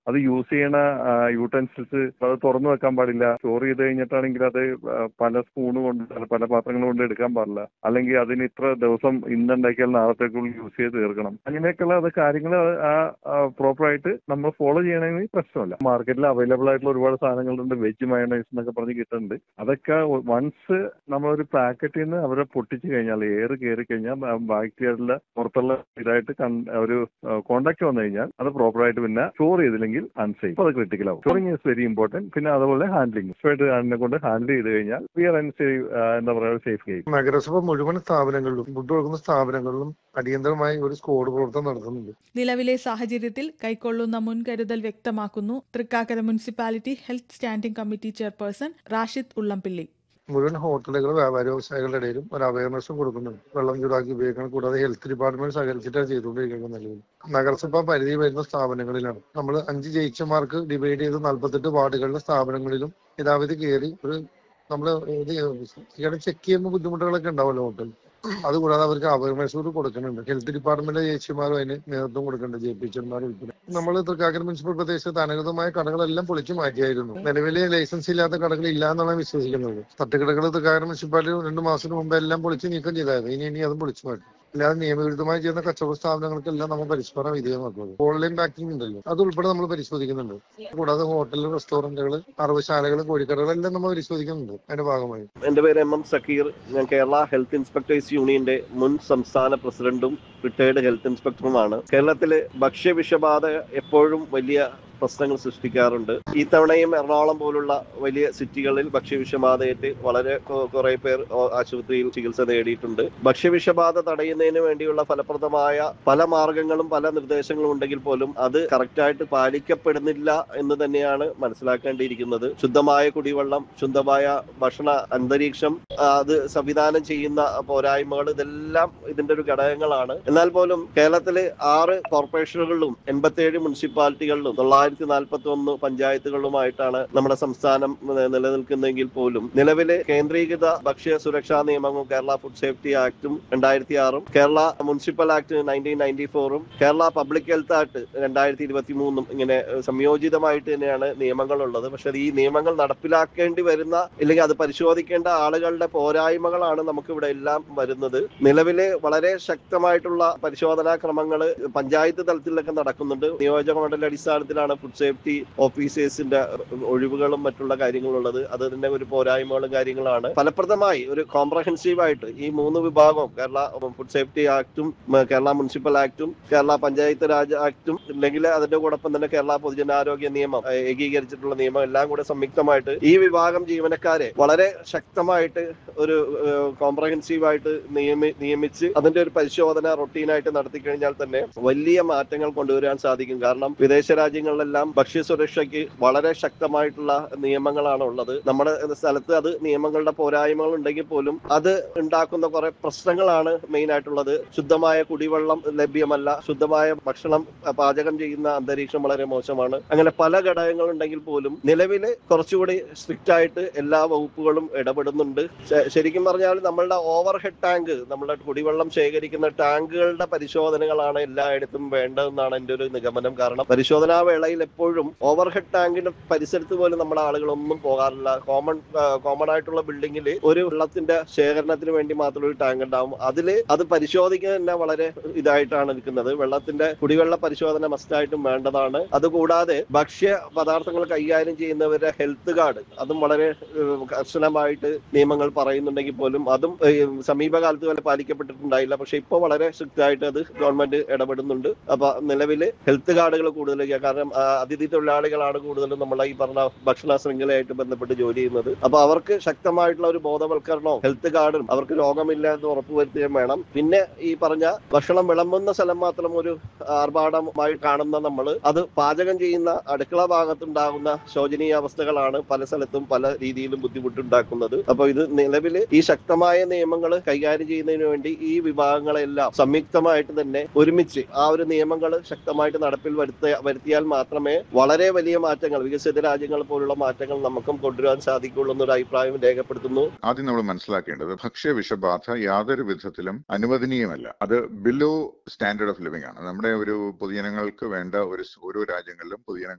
അത് യൂസ് ചെയ്യണ യൂട്ടൻസിൽസ് അത് തുറന്നു വെക്കാൻ പാടില്ല സ്റ്റോർ ചെയ്ത് കഴിഞ്ഞിട്ടാണെങ്കിൽ അത് ആ, പല സ്പൂണ് കൊണ്ട് അല്ല, പല പാത്രങ്ങൾ കൊണ്ട് എടുക്കാൻ പാടില്ല അല്ലെങ്കിൽ അതിന് ഇത്ര ദിവസം ഇന്നുണ്ടാക്കിയാൽ നാളത്തേക്കുള്ളിൽ യൂസ് ചെയ്ത് തീർക്കണം അങ്ങനെയൊക്കെയുള്ള അത് കാര്യങ്ങൾ ആ പ്രോപ്പർ ആയിട്ട് നമ്മൾ ഫോളോ ചെയ്യണമെങ്കിൽ പ്രശ്നമില്ല മാർക്കറ്റിൽ അവൈലബിൾ ആയിട്ടുള്ള ഒരുപാട് സാധനങ്ങളുണ്ട് വെജ് മയണൈസ് എന്നൊക്കെ പറഞ്ഞ് കിട്ടുന്നുണ്ട് അതൊക്കെ വൺസ് നമ്മളൊരു പാക്കറ്റിൽ നിന്ന് അവരെ പൊട്ടിച്ചു കഴിഞ്ഞാൽ എയർ കയറി കഴിഞ്ഞാൽ ബാക്ടീരിയയുടെ പുറത്തുള്ള ഇതായിട്ട് കൺ- ഒരു കോണ്ടാക്ട് വന്നു കഴിഞ്ഞാൽ അത് പ്രോപ്പർ ആയിട്ട് പിന്നെ സ്റ്റോർ ചെയ്തില്ലെങ്കിൽ അൺസേഫ് അത് ക്രിട്ടിക്കൽ ആവും സ്റ്റോറിംഗ് ഇസ് വെരി ഇമ്പോർട്ടന്റ് പിന്നെ അതുപോലെ ഹാൻഡ്ലിംഗ് സ്പെഡ് അതിനെ കൊണ്ട് ഹാൻഡിൽ ചെയ്ത് കഴിഞ്ഞാൽ വി ആർ സേഫ് എന്താ പറയുക സേഫ് ഗെയിം നഗരസഭ മുഴുവൻ സ്ഥാപനങ്ങളിലും ഫുഡ് കൊടുക്കുന്ന സ്ഥാപനങ്ങളിലും അടിയന്തരമായി ഒരു സ്ക്വാഡ് പ്രവർത്തനം നടത്തുന്നുണ്ട് നിലവിലെ സാഹചര്യത്തിൽ കൈക്കൊള്ളുന്ന മുൻകരുതൽ വ്യക്തമാക്കുന്നു Thrikkakara municipality health standing committee chairperson Rashid Ullampilly മുഴുവൻ ഹോട്ടലുകൾ വ്യാപാര വ്യവസായികളുടെ ഇടയിലും ഒരു അവയർനെസ്സും കൊടുക്കുന്നുണ്ട് വെള്ളം ചൂടാക്കി ഉപയോഗിക്കണം കൂടാതെ ഹെൽത്ത് ഡിപ്പാർട്ട്മെന്റ് സഹകരിച്ചിട്ടാണ് ചെയ്തുകൊണ്ടിരിക്കുന്നത് നിലവിൽ നഗരസഭ പരിധി വരുന്ന സ്ഥാപനങ്ങളിലാണ് നമ്മൾ അഞ്ച് ജയിച്ചമാർക്ക് ഡിവൈഡ് ചെയ്ത് നാൽപ്പത്തെട്ട് വാർഡുകളിലെ സ്ഥാപനങ്ങളിലും യഥാവിധി കയറി ഒരു നമ്മൾ ഇത് ചെക്ക് ചെയ്യുമ്പോൾ ബുദ്ധിമുട്ടുകളൊക്കെ ഉണ്ടാവുമല്ലോ ഹോട്ടൽ അതുകൂടാതെ അവർക്ക് അവയർനെസ് കൂടി കൊടുക്കുന്നുണ്ട് ഹെൽത്ത് ഡിപ്പാർട്ട്മെന്റ് ചേച്ചിമാരും അതിന് നേതൃത്വം കൊടുക്കുന്നുണ്ട് ജെ പി എച്ച്മാർ ഉൾപ്പെടെ നമ്മൾ തൃക്കാക്കര മുനിസിപ്പൽ പ്രദേശത്ത് അനധികൃതമായ കടകളെല്ലാം പൊളിച്ചു മാറ്റിയായിരുന്നു നിലവിലെ ലൈസൻസ് ഇല്ലാത്ത കടകൾ ഇല്ല എന്നാണ് വിശ്വസിക്കുന്നത് തട്ടുകടകൾ തൃക്കാക്കര മുനിസിപ്പാലിറ്റി രണ്ടു മാസത്തിന് മുമ്പ് എല്ലാം പൊളിച്ച് നീക്കം ചെയ്തായിരുന്നു ഇനി ഇനി അതും പൊളിച്ചു മാറ്റി അല്ലാതെ നിയമവിരുദ്ധമായി ചെയ്യുന്ന കച്ചവട സ്ഥാപനങ്ങൾക്കെല്ലാം നമ്മൾ പരിഷ്കരണം വിധേയമാക്കുന്നത് ഓൺലൈൻ ബാങ്കിങ് ഉണ്ടല്ലോ അത് ഉൾപ്പെടെ നമ്മൾ പരിശോധിക്കുന്നുണ്ട് കൂടാതെ ഹോട്ടൽ റെസ്റ്റോറന്റുകൾ അറവശാലകൾ കോഴിക്കടകൾ എല്ലാം നമ്മൾ പരിശോധിക്കുന്നുണ്ട് അതിന്റെ ഭാഗമായി എന്റെ പേര് എം എം സക്കീർ ഞാൻ കേരള ഹെൽത്ത് ഇൻസ്പെക്ടേഴ്സ് യൂണിയന്റെ മുൻ സംസ്ഥാന പ്രസിഡന്റും റിട്ടയർഡ് ഹെൽത്ത് ഇൻസ്പെക്ടറുമാണ് കേരളത്തില് ഭക്ഷ്യവിഷബാധ എപ്പോഴും വലിയ പ്രശ്നങ്ങൾ സൃഷ്ടിക്കാറുണ്ട് ഈ തവണയും എറണാകുളം പോലുള്ള വലിയ സിറ്റികളിൽ ഭക്ഷ്യവിഷബാധയേറ്റ് വളരെ കൊ- കുറെ പേർ ഓ- ആശുപത്രിയിൽ ചികിത്സ നേടിയിട്ടുണ്ട് ഭക്ഷ്യവിഷബാധ തടയുന്നതിന് വേണ്ടിയുള്ള ഫലപ്രദമായ പല മാർഗങ്ങളും പല നിർദ്ദേശങ്ങളും ഉണ്ടെങ്കിൽ പോലും അത് കറക്റ്റായിട്ട് പാലിക്കപ്പെടുന്നില്ല എന്ന് തന്നെയാണ് മനസ്സിലാക്കേണ്ടിയിരിക്കുന്നത് ശുദ്ധമായ കുടിവെള്ളം ശുദ്ധമായ ഭക്ഷണ അന്തരീക്ഷം ആ, അത് സംവിധാനം ചെയ്യുന്ന പോരായ്മകൾ ഇതെല്ലാം ഇതിന്റെ ഒരു ഘടകങ്ങളാണ് എന്നാൽ പോലും കേരളത്തിലെ ആറ് കോർപ്പറേഷനുകളിലും എൺപത്തിയേഴ് മുനിസിപ്പാലിറ്റികളിലും തൊള്ളായിരത്തി നാൽപ്പത്തി ഒന്ന് പഞ്ചായത്തുകളിലുമായിട്ടാണ് നമ്മുടെ സംസ്ഥാനം നി- നിലനിൽക്കുന്നതെങ്കിൽ പോലും നിലവിലെ കേന്ദ്രീകൃത ഭക്ഷ്യ സുരക്ഷാ നിയമവും കേരള ഫുഡ് സേഫ്റ്റി ആക്ടും രണ്ടായിരത്തി ആറും Kerala municipal act nineteen ninety ഫോറും കേരള പബ്ലിക് ഹെൽത്ത് ആക്ട് രണ്ടായിരത്തി ഇരുപത്തി മൂന്നും ഇങ്ങനെ ഏഹ്, സംയോജിതമായിട്ട് തന്നെയാണ് നിയമങ്ങളുള്ളത് പക്ഷെ ഈ നിയമങ്ങൾ നടപ്പിലാക്കേണ്ടി വരുന്ന ഇല്ലെങ്കിൽ അത് പരിശോധിക്കേണ്ട ആളുകളുടെ പോരായ്മകളാണ് നമുക്ക് ഇവിടെ എല്ലാം വരുന്നത് നിലവിലെ വളരെ ശക്തമായിട്ടുള്ള പരിശോധനാ ക്രമങ്ങൾ പഞ്ചായത്ത് തലത്തിലൊക്കെ നടക്കുന്നുണ്ട് നിയോജക മണ്ഡല അടിസ്ഥാനത്തിലാണ് ഫുഡ് സേഫ്റ്റി ഓഫീസേഴ്സിന്റെ ഒഴിവുകളും മറ്റുള്ള കാര്യങ്ങളുള്ളത് അത് തന്നെ ഒരു പോരായ്മകളും കാര്യങ്ങളാണ് ഫലപ്രദമായി ഒരു കോംപ്രഹെൻസീവ് ആയിട്ട് ഈ മൂന്ന് വിഭാഗവും കേരള ഫുഡ് സേഫ്റ്റി ആക്ടും ഉം, കേരള മുനിസിപ്പൽ ആക്ടും കേരള പഞ്ചായത്ത് രാജ് ആക്ടും അല്ലെങ്കിൽ അതിന്റെ കൂടൊപ്പം തന്നെ കേരള പൊതുജനാരോഗ്യ നിയമം ഏഹ്, ഏകീകരിച്ചിട്ടുള്ള നിയമം എല്ലാം കൂടെ സംയുക്തമായിട്ട് ഈ വിഭാഗം ജീവനക്കാരെ വളരെ ശക്തമായിട്ട് ഒരു കോംപ്രഹെൻസീവ് ആയിട്ട് നിയമി നിയമിച്ച് അതിന്റെ ഒരു പരിശോധന റൊട്ടീനായിട്ട് നടത്തി കഴിഞ്ഞാൽ തന്നെ വലിയ മാറ്റങ്ങൾ കൊണ്ടുവരാൻ സാധിക്കും കാരണം വിദേശ രാജ്യങ്ങളിലെല്ലാം ഭക്ഷ്യസുരക്ഷയ്ക്ക് വളരെ ശക്തമായിട്ടുള്ള നിയമങ്ങളാണ് ഉള്ളത് നമ്മുടെ സ്ഥലത്ത് അത് നിയമങ്ങളുടെ പോരായ്മകൾ ഉണ്ടെങ്കിൽ പോലും അത് ഉണ്ടാക്കുന്ന കുറെ പ്രശ്നങ്ങളാണ് മെയിൻ ആയിട്ടുള്ളത് ശുദ്ധമായ കുടിവെള്ളം ലഭ്യമല്ല ശുദ്ധമായ ഭക്ഷണം അഹ് പാചകം ചെയ്യുന്ന അന്തരീക്ഷം വളരെ മോശമാണ് അങ്ങനെ പല ഘടകങ്ങൾ ഉണ്ടെങ്കിൽ പോലും നിലവിൽ കുറച്ചുകൂടി സ്ട്രിക്റ്റ് ആയിട്ട് എല്ലാ വകുപ്പുകളും ഇടപെടുന്നുണ്ട് ശ- ശരിക്കും പറഞ്ഞാൽ നമ്മളുടെ ഓവർ ഹെഡ് ടാങ്ക് നമ്മളുടെ കുടിവെള്ളം ശേഖരിക്കുന്ന ടാങ്കുകളുടെ പരിശോധനകളാണ് എല്ലായിടത്തും വേണ്ടതെന്നാണ് എൻ്റെ ഒരു നിഗമനം കാരണം പരിശോധനാ വേളയിൽ എപ്പോഴും ഓവർ ഹെഡ് ടാങ്കിന്റെ പരിസരത്ത് പോലും നമ്മുടെ ആളുകളൊന്നും പോകാറില്ല കോമൺ കോമൺ ആയിട്ടുള്ള ബിൽഡിങ്ങിൽ ഒരു വെള്ളത്തിന്റെ ശേഖരണത്തിന് വേണ്ടി മാത്രം ഒരു ടാങ്ക് ഉണ്ടാവും അതില് അത് പരിശോധിക്കാൻ തന്നെ വളരെ ഇതായിട്ടാണ് നിൽക്കുന്നത് വെള്ളത്തിന്റെ കുടിവെള്ള പരിശോധന മസ്റ്റായിട്ടും വേണ്ടതാണ് അതുകൂടാതെ ഭക്ഷ്യ പദാർത്ഥങ്ങൾ കൈകാര്യം ചെയ്യുന്നവരുടെ ഹെൽത്ത് കാർഡ് അതും വളരെ ഏഹ്, കർശനമായിട്ട് നിയമങ്ങൾ പറയുന്നുണ്ടെങ്കിൽ പോലും അതും ഏഹ്, സമീപകാലത്ത് വരെ പാലിക്കപ്പെട്ടിട്ടുണ്ടായില്ല പക്ഷെ ഇപ്പോൾ വളരെ സ്ട്രിക്റ്റ് ആയിട്ട് അത് ഗവൺമെന്റ് ഇടപെടുന്നുണ്ട് അപ്പൊ നിലവിൽ ഹെൽത്ത് കാർഡുകൾ കൂടുതൽ കാരണം ആ, അതിഥി തൊഴിലാളികളാണ് കൂടുതലും നമ്മളെ ഈ പറഞ്ഞ ഭക്ഷണ ശൃംഖലയായിട്ട് ബന്ധപ്പെട്ട് ജോലി ചെയ്യുന്നത് അപ്പൊ അവർക്ക് ശക്തമായിട്ടുള്ള ഒരു ബോധവൽക്കരണവും ഹെൽത്ത് കാർഡും അവർക്ക് രോഗമില്ല എന്ന് ഉറപ്പുവരുത്തുകയും വേണം പിന്നെ ഈ പറഞ്ഞ ഭക്ഷണം വിളമ്പുന്ന സ്ഥലം മാത്രം ഒരു ആർഭാടമായി കാണുന്ന നമ്മൾ അത് പാചകം ചെയ്യുന്ന അടുക്കള ഭാഗത്തുണ്ടാകുന്ന ശോചനീയ അവസ്ഥകളാണ് പല സ്ഥലത്തും പല രീതിയിലും ബുദ്ധിമുട്ടുണ്ടാക്കുന്നത് അപ്പൊ ഇത് നിലവിൽ ഈ ശക്തമായ നിയമങ്ങൾ കൈകാര്യം ചെയ്യുന്നതിന് വേണ്ടി ഈ വിഭാഗങ്ങളെല്ലാം സംയുക്തമായിട്ട് തന്നെ ഒരുമിച്ച് ആ ഒരു നിയമങ്ങൾ ശക്തമായിട്ട് നടപ്പിൽ വരുത്ത വരുത്തിയാൽ മാത്രമേ വളരെ വലിയ മാറ്റങ്ങൾ വികസിത രാജ്യങ്ങൾ പോലുള്ള മാറ്റങ്ങൾ നമുക്കും കൊണ്ടുവരാൻ സാധിക്കുള്ളൂ എന്നൊരു അഭിപ്രായം രേഖപ്പെടുത്തുന്നു ആദ്യം നമ്മൾ മനസ്സിലാക്കേണ്ടത് ഭക്ഷ്യ വിഷബാധ യാതൊരു വിധത്തിലും അനുവദനീയമല്ല അത് ബിലോ സ്റ്റാൻഡേർഡ് ഓഫ് ലിവിംഗ് ആണ് നമ്മുടെ ഒരു പൊതുജനങ്ങൾക്ക് വേണ്ട ഒരു സ് ഓരോ രാജ്യങ്ങളിലും പൊതുജനങ്ങൾക്ക്